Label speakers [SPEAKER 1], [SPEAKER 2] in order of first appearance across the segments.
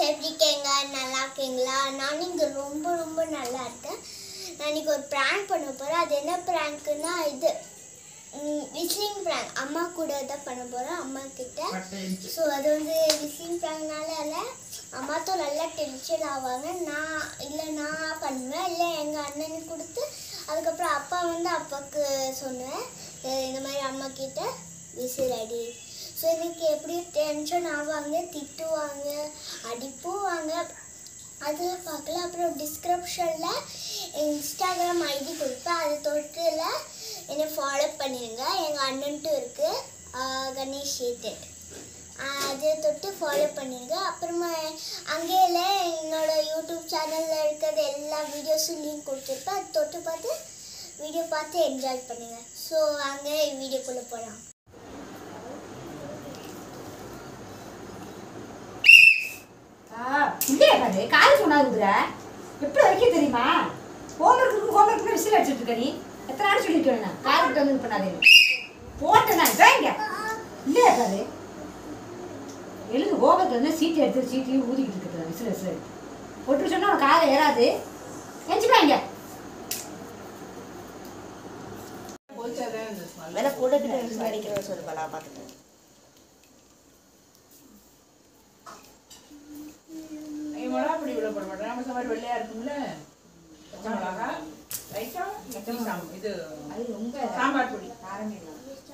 [SPEAKER 1] எப்படி இருக்கீங்க நல்லா இருக்கீங்களா நான் இங்கே ரொம்ப ரொம்ப நல்லா இருக்கேன் நான் இன்னைக்கு ஒரு ப்ராங்க் பண்ண போகிறேன் அது என்ன ப்ராங்க்னா இது விஸ்லிங் ப்ராங்க் அம்மா கூட தான் பண்ண போகிறேன் அம்மா கிட்ட ஸோ அது வந்து விஸ்லிங் ப்ராங்க்னால இல்லை அம்மா தான் நல்லா டென்ஷன் ஆவாங்க நான் இல்லை நான் பண்ணுவேன் இல்லை எங்கள் அண்ணனுக்கு கொடுத்து அதுக்கப்புறம் அப்பா வந்து அப்பாவுக்கு சொன்னேன் அஹ் இந்த மாதிரி அம்மா கிட்ட விசில் அடி ஸோ எனக்கு எப்படி டென்ஷன் ஆவாங்க திட்டுவாங்க அடிப்புவாங்க அதெல்லாம் பார்க்கல அப்புறம் டிஸ்கிரிப்ஷனில் இன்ஸ்டாகிராம் ஐடி கொடுப்பேன் அது தொட்டில் என்னை ஃபாலோ பண்ணிடுங்க எங்கள் அண்ணன்ட்டும் இருக்குது கணேஷ் ஏத்தட் அதை தொட்டு ஃபாலோ பண்ணிடுங்க அப்புறமா அங்கேயில என்னோட யூடியூப் சேனலில் இருக்கிற எல்லா வீடியோஸும் லிங்க் கொடுத்துருப்பேன் அது தொட்டு பார்த்து வீடியோ பார்த்து என்ஜாய் பண்ணுங்க ஸோ அங்கே வீடியோக்குள்ளே போகலாம்
[SPEAKER 2] இல்லையா பாரு கால் சொன்னாதுங்கிற எப்படி வைக்க தெரியுமா ஹோம்ஒர்க் இருக்கு ஹோம்ஒர்க் விசில் அடிச்சுட்டு இருக்க நீ எத்தனை நாள் சொல்லிருக்கேன் நான் கார் கிட்ட வந்து இது பண்ணாதே போட்டேன் நான் இங்க இல்லையா பாரு எழுது ஹோம்ஒர்க் வந்து சீட்டு எடுத்து சீட்டையும் ஊதிக்கிட்டு இருக்குது விசில் விசில் எடுத்து போட்டு சொன்னா உனக்கு காலை ஏறாது எஞ்சிப்பா இங்க
[SPEAKER 1] வேலை கூட கிட்ட அடிக்கிறத சொல்லுப்பா நான் பார்த்துட்டேன்
[SPEAKER 3] மிளகா பொடி இவ்வளோ போட மாட்டேன் நம்ம சாம்பார் வெள்ளையா இருக்கும்ல பச்சை மிளகா லைட்டா இட்லி சாம் இது
[SPEAKER 2] அது ரொம்ப
[SPEAKER 3] சாம்பார் பொடி
[SPEAKER 2] காரமே இல்லை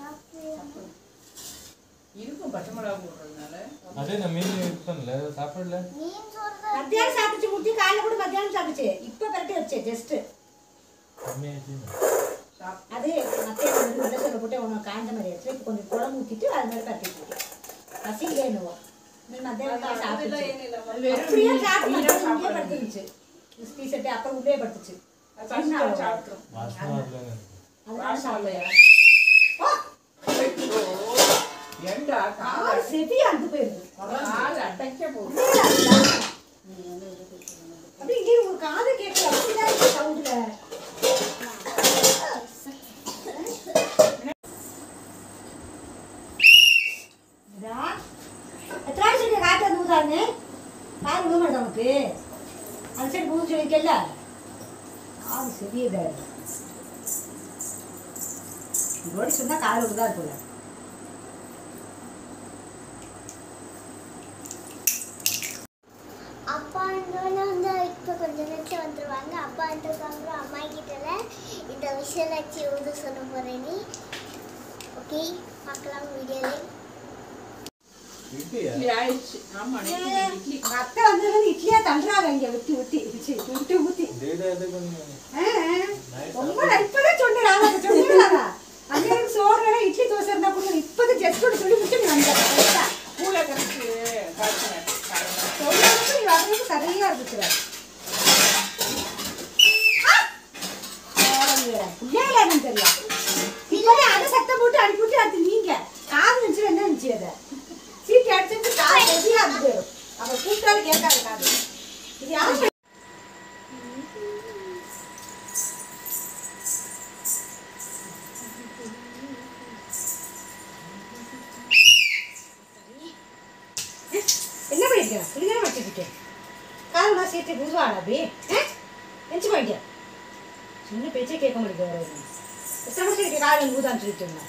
[SPEAKER 3] இருக்கும் பச்சை மிளகா போடுறதுனால
[SPEAKER 4] அதே நான் மீன் இது பண்ணல சாப்பிடல
[SPEAKER 1] மீன் சோறு
[SPEAKER 2] மத்தியானம் சாப்பிடுச்சு முட்டி காலைல கூட மத்தியானம் சாப்பிடுச்சு இப்போ பரட்டி வச்சேன் ஜஸ்ட்டு
[SPEAKER 4] கம்மியாச்சு
[SPEAKER 3] சாப்
[SPEAKER 2] அது மத்தியானம் வந்து வெள்ளை சோறு போட்டு உனக்கு காய்ஞ்ச மாதிரி ஆச்சு இப்போ கொஞ்சம் குழம்பு ஊற்றிட்டு அது மாதிரி பரட்டி வச்சுருக்கேன் பசிக்கே என்னவோ நீ மத்தியானம் சாப்பிடுச்சு
[SPEAKER 3] அது வெறும்
[SPEAKER 2] அப்படியே
[SPEAKER 3] மீன்
[SPEAKER 2] சாப்பிட்டு
[SPEAKER 3] மீனா
[SPEAKER 2] இங்கே
[SPEAKER 3] சாப்பிடுறது
[SPEAKER 2] படுத்துருச்சு டீ ஷர்ட்டு அப்புறம் உள்ளே படுத்துச்சு
[SPEAKER 3] அது பசிச்சா சாப்பிட்டுரும்
[SPEAKER 4] வாசனை வரலங்க
[SPEAKER 2] அதனால
[SPEAKER 3] வாசம்
[SPEAKER 2] சாப்பிடலையா
[SPEAKER 3] இல்லையா ஐயோ, ஏண்டா கால்
[SPEAKER 2] செதி அந்து போயிருது
[SPEAKER 3] கால் அடைக்க போகுது
[SPEAKER 2] அப்படி இங்கே ஒரு காது கேட்கல அப்படிதான் இருக்கு சவுண்டுல இதா, எத்தனை நாள் சொல்லி காட்டு வந்து ஊதாருன்னு காது விட மாட்டேன் உனக்கு அந்த சைடு ஊது சொல்லிக்கல காது செவியதா இதோட சொன்னா காது விடுதா போல
[SPEAKER 1] அப்பா வந்து இப்போ கொஞ்ச நேரத்தில் வந்துடுவாங்க அப்பா வந்துருக்காங்க அம்மா கிட்டல இந்த விஷயம் வச்சு ஊது சொல்ல போகிறேன் நீ ஓகே பார்க்கலாம் வீடியோவில்
[SPEAKER 3] இட்லி ஆயிடுச்சு ஆமா நேத்து இட்லி
[SPEAKER 2] அத்தை வந்து இட்லியா தண்டுறாங்க இங்க ஊத்தி ஊத்தி சி, ஊத்தி ஊத்தி
[SPEAKER 4] டேடா இது கொஞ்சம்
[SPEAKER 2] ஆ, ஆ. ரொம்ப நான் இப்பதான் சொன்னேன் ராதா, இப்ப சொன்னேன் அண்ணனுக்கு சோறு வேணா இட்லி தோசை இருந்தா கூட இப்பதான் ஜஸ்ட் ஒரு சொல்லி முடிச்சு நீ வந்த
[SPEAKER 3] கூட கரைச்சி காய்ச்சினேன்
[SPEAKER 2] சொல்லுறதுக்கு நீ வர்றதுக்கு சரியா இருந்துச்சு பிள்ளைகளா என்னன்னு தெரியல இப்பவே அதை சத்தம் போட்டு அனுப்பிவிட்டு அடுத்து நீங்க காது நினைச்சு என்ன நினைச்சு அதை சீட்டு அடிச்சிட்டு காது ரெடியா இருந்து அவ கூப்பிட்டாலும் கேட்காது காது இது யாரு என்ன பண்ணிருக்கேன் இப்படிதானே வச்சுருக்கேன் கால் நான் சேர்த்து புதுவாடா அப்படி நெஞ்சு போயிட்டேன் சின்ன பேச்சே கேட்க முடியாது எத்தனை வருஷம் இருக்கு கால் பூதான்னு சொல்லிட்டு இருந்தேன்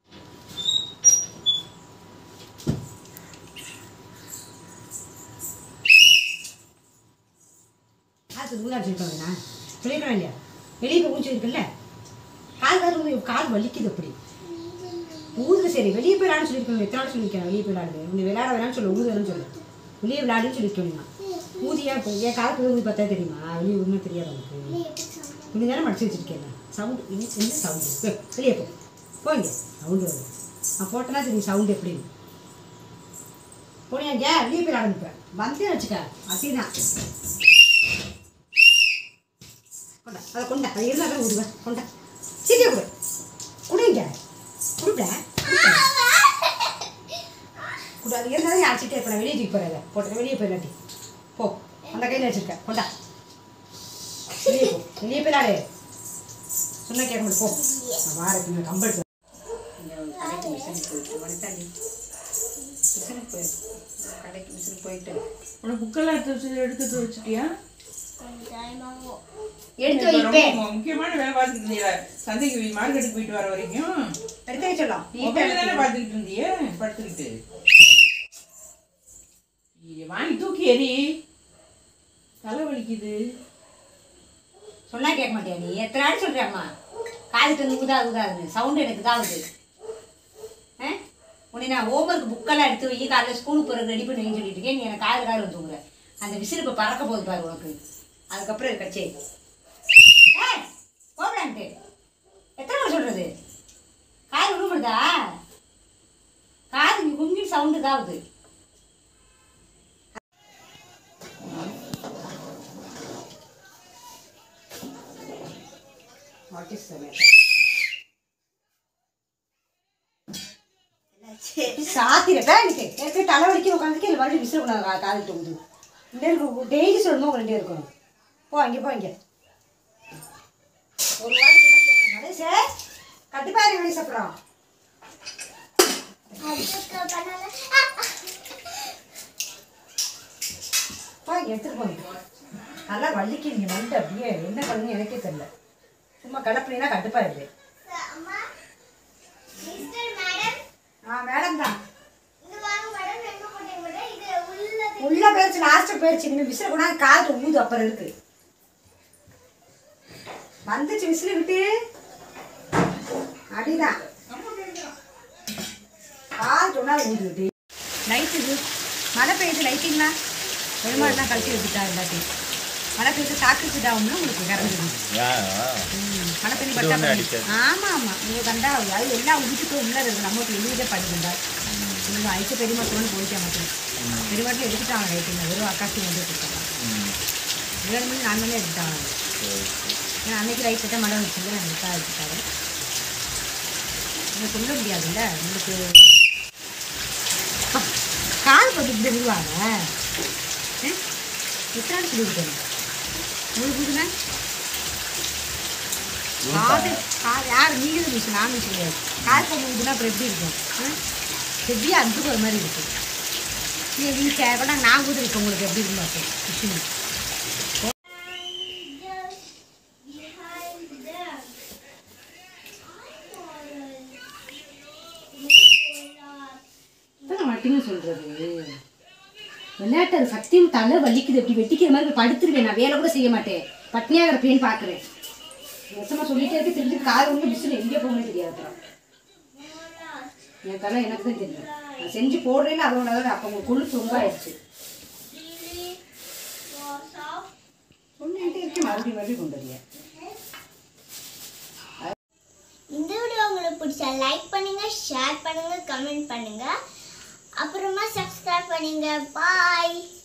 [SPEAKER 2] காசு பூதான்னு சொல்லிட்டோம் நான் சொல்லிடுறேன் இல்லையா வெளியே போய் ஊஞ்சி இருக்குல்ல கால் கால் கால் வலிக்குது அப்படி ஊது சரி வெளியே போய் விளையாட சொல்லியிருக்கணும் எத்தனை நாள் சொல்லியிருக்கேன் வெளியே போய் விளையாடு உன்னை விளையாட வேணாம்னு சொல்ல ஊது வேணும்னு சொல்லு வெளியே விளையாடுன்னு சொல்லியிருக்கணும் நான் ஊதியா இப்போ என் காலத்துல ஊதி பார்த்தா தெரியுமா வெளியே ஒன்றும் தெரியாது உனக்கு இப்படி தானே மடிச்சு வச்சிருக்கேன் சவுண்டு என்ன என்ன சவுண்டு வெளியே போ போங்க சவுண்டு வருது நான் போட்டேன்னா தெரியும் சவுண்டு எப்படின்னு போனியாங்க வெளியே போய் ஆரம்பிப்பேன் வந்தே வச்சுக்க அப்படிதான் கொண்டா அதை கொண்டா அது இருந்தால் தான் விடுவேன் கொண்டா சீட்டியை கொடு குடிங்க குடுப்ப குடு அது இருந்தாலும் யாச்சிட்டே இருப்பேன் வெளியே தூக்கி போகிறத போட்டு வெளியே போயிடாட்டி போ அந்த கையில் வச்சிருக்க கொண்டா வெளியே போ வெளியே போயிடாடே சொன்னா கேட்க முடியும் போ நான் வாரத்துக்கு கம்பல்
[SPEAKER 3] கடைக்கு மிஷின் போயிட்டு மணித்தாண்டி மிஷினுக்கு போயிட்டு கடைக்கு மிஷின் போயிட்டு உனக்கு புக்கெல்லாம் எடுத்து வச்சு எடுத்துட்டு வச்சுட்டியா
[SPEAKER 1] கொஞ்சம் டைம் ஆகும்
[SPEAKER 2] எடுத்து
[SPEAKER 3] இப்ப
[SPEAKER 2] வைப்பேன்
[SPEAKER 3] ரொம்ப முக்கியமான வேலை பார்த்துட்டு இருந்தீங்க சந்தைக்கு போய் மார்க்கெட்டுக்கு போயிட்டு வர வரைக்கும்
[SPEAKER 2] எடுத்து வச்சிடலாம்
[SPEAKER 3] மொபைல் தானே பார்த்துக்கிட்டு இருந்தியே படுத்துக்கிட்டு இங்க வாங்கி தூக்கி எறி தலை வலிக்குது
[SPEAKER 2] சொன்னா கேட்க மாட்டியா நீ எத்தனை நாள் சொல்றியாம்மா காதுக்கு வந்து உதா உதாதுன்னு சவுண்ட் எனக்கு இதாகுது ஆ உன்னை நான் ஹோம்ஒர்க் புக்கெல்லாம் எடுத்து வை காலையில் ஸ்கூலுக்கு போகிற ரெடி பண்ணி வைன்னு சொல்லிட்டு இருக்கேன் நீ எனக்கு காது காது வந்து தூங்குற அந்த விசில் இப்போ பறக்க போகுது பாரு உனக்கு அதுக்கப்புறம் இது கச்சே ஏய் போகலான்ட்டு எத்தனை முறை சொல்கிறது காது விடுமுடுதா காது இங்கே குஞ்சு சவுண்டு இதாகுது What is the matter? சாத்திரப்பா எனக்கு எனக்கு தலைவலிக்கு உட்காந்துக்கு இல்லை மறுபடியும் விசில் பண்ண காது தொங்குது இந்த இருக்கு டெய்லி சொல்லணும் உங்கள்கிட்ட இருக்கணும் போ அங்கே போ இங்கே ஒரு வாரத்துக்கு சார் கட்டுப்பாரு வெளியே சாப்பிட்றோம்
[SPEAKER 1] அதுக்கு பண்ணல
[SPEAKER 2] போ இங்கே எடுத்துட்டு போங்க நல்லா வலிக்கு இங்கே வந்து அப்படியே என்ன பண்ணுன்னு எனக்கே தெரியல சும்மா கலப்பினா கட்டுப்பாரு
[SPEAKER 1] அம்மா மிஸ்டர் மேடம்
[SPEAKER 2] ஆ மேடம் தான்
[SPEAKER 1] இது வாங்க மேடம் எங்க போட்டீங்க மேடம் இது உள்ளது
[SPEAKER 2] உள்ள போயிடுச்சு லாஸ்ட் போயிடுச்சு இனிமே விசில் கூட காது ஊது அப்புறம் இருக்கு வந்துச்சு விசில் விட்டு அடிதான் காது ஒன்றா ஊது விட்டு லைட் இது மழை பெய்யுது லைட்டிங்களா பெருமாள்லாம் கழிச்சு விட்டுட்டா எல்லாத்தையும் மழை பெய்யுது தாக்கு விட்டாவும்னா உங்களுக்கு கறந்துடும் மழை பெய்து பட்டா ஆமா ஆமா நீங்க கண்டா அது எல்லாம் உதிச்சுட்டு உள்ள இருக்கு நம்ம வெளியே படுதுண்டா நீங்க ஐக்கு பெரியமா சொல்லணும் போயிட்டா மட்டும் பெருமாட்டில் எடுத்துட்டாங்க ரைட்டிங்க வெறும் அக்காசி வந்து கொடுத்தாங்க ஏழு மணி நாலு மணி எடுத்துட்டாங்க ஏன்னா அன்னைக்கு ரைட் தான் மழை வச்சுங்க அன்னைக்கா எடுத்துட்டாங்க நீங்கள் சொல்ல முடியாதுல்ல உங்களுக்கு அப்பா, கால் பத்து இப்படி விடுவாங்க எத்தனை நாள் சொல்லி கொடுத்தேன் உங்களுக்கு புரியுதுண்ணா காது காது யார் நீங்கள் மிஷின் நான் மிஷின் கிடையாது காது பண்ணுறதுனா அப்புறம் எப்படி இருக்கும் ஹெவியாக அதுக்கு ஒரு மாதிரி இருக்கும் நீங்கள் வீட்டில் கூட நான் கூட இருக்கேன் உங்களுக்கு எப்படி இருக்கும் அப்போ மிஷின்
[SPEAKER 1] behind them.
[SPEAKER 2] இப்போ மாட்டிங்க சொல்கிறது விளையாட்டு அது சத்தியம் தலை வலிக்குது எப்படி வெட்டிக்கிற மாதிரி போய் படுத்துருவேன் நான் வேலை கூட செய்ய மாட்டேன் பட்னியாக இருப்பேன்னு பார்க்குறேன் நெசமாக சொல்லிட்டே இருக்கு திருப்பி காது ஒன்று பிசுன்னு எங்கே போகணும்னு தெரியாது அப்புறம் என் தலை எனக்கு தான் தெரியும் நான் செஞ்சு போடுறேன்னு அதோட தான் அப்போ உங்களுக்கு கொழுப்பு ரொம்ப ஆயிடுச்சு
[SPEAKER 1] Really was off.
[SPEAKER 2] சொல்லிட்டே இருக்கேன் மறுபடியும் மறுபடியும் கொண்டு வரீங்க
[SPEAKER 1] இந்த வீடியோ உங்களுக்கு பிடிச்சா லைக் பண்ணுங்க ஷேர் பண்ணுங்க கமெண்ட் பண்ணுங்க அப்புறமா சப்ஸ்கிரைப் பண்ணுங்க பாய்